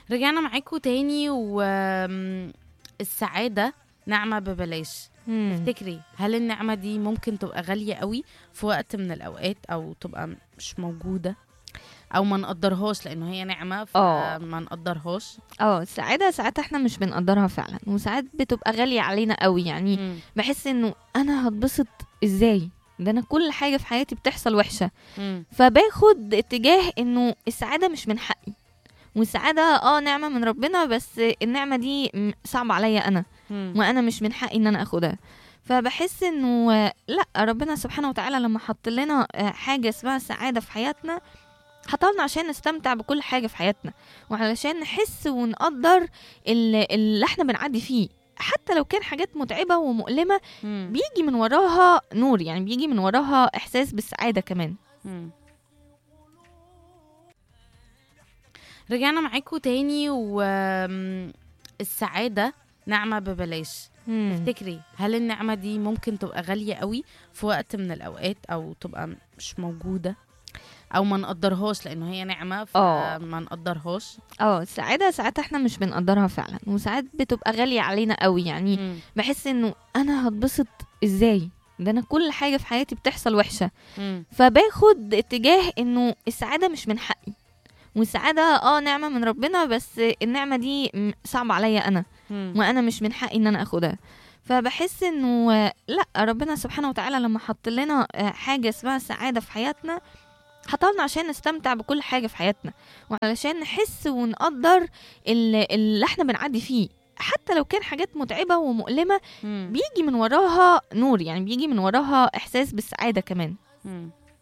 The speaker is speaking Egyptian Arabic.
رجعنا معاكم تاني والسعادة نعمة ببلاش مم. تفتكري هل النعمة دي ممكن تبقى غالية قوي في وقت من الأوقات أو تبقى مش موجودة أو ما نقدرهاش لأنه هي نعمة آه. فما نقدرهاش اه السعادة ساعات احنا مش بنقدرها فعلا وساعات بتبقى غالية علينا قوي يعني مم. بحس انه انا هتبسط ازاي ده انا كل حاجة في حياتي بتحصل وحشة مم. فباخد اتجاه انه السعادة مش من حقي والسعادة اه نعمة من ربنا بس النعمة دي م- صعبة عليا انا مم. وانا مش من حقي ان انا اخدها فبحس انه آه، لا ربنا سبحانه وتعالى لما حط لنا آه، حاجه اسمها السعاده في حياتنا حطلنا عشان نستمتع بكل حاجه في حياتنا وعلشان نحس ونقدر ال- اللي احنا بنعدي فيه حتى لو كان حاجات متعبه ومؤلمه مم. بيجي من وراها نور يعني بيجي من وراها احساس بالسعاده كمان مم. رجعنا معاكم تاني والسعادة نعمة ببلاش تفتكري هل النعمة دي ممكن تبقى غالية قوي في وقت من الأوقات أو تبقى مش موجودة أو ما نقدرهاش لأنه هي نعمة آه. فما نقدرهاش اه السعاده ساعات احنا مش بنقدرها فعلا وساعات بتبقى غاليه علينا قوي يعني مم. بحس انه انا هتبسط ازاي ده انا كل حاجه في حياتي بتحصل وحشه مم. فباخد اتجاه انه السعاده مش من حقي والسعاده اه نعمه من ربنا بس النعمه دي م- صعبه عليا انا مم. وانا مش من حقي ان انا اخدها فبحس انه آه، لا ربنا سبحانه وتعالى لما حط لنا آه، حاجه اسمها السعاده في حياتنا حطلنا عشان نستمتع بكل حاجه في حياتنا وعلشان نحس ونقدر ال- اللي احنا بنعدي فيه حتى لو كان حاجات متعبه ومؤلمه مم. بيجي من وراها نور يعني بيجي من وراها احساس بالسعاده كمان مم.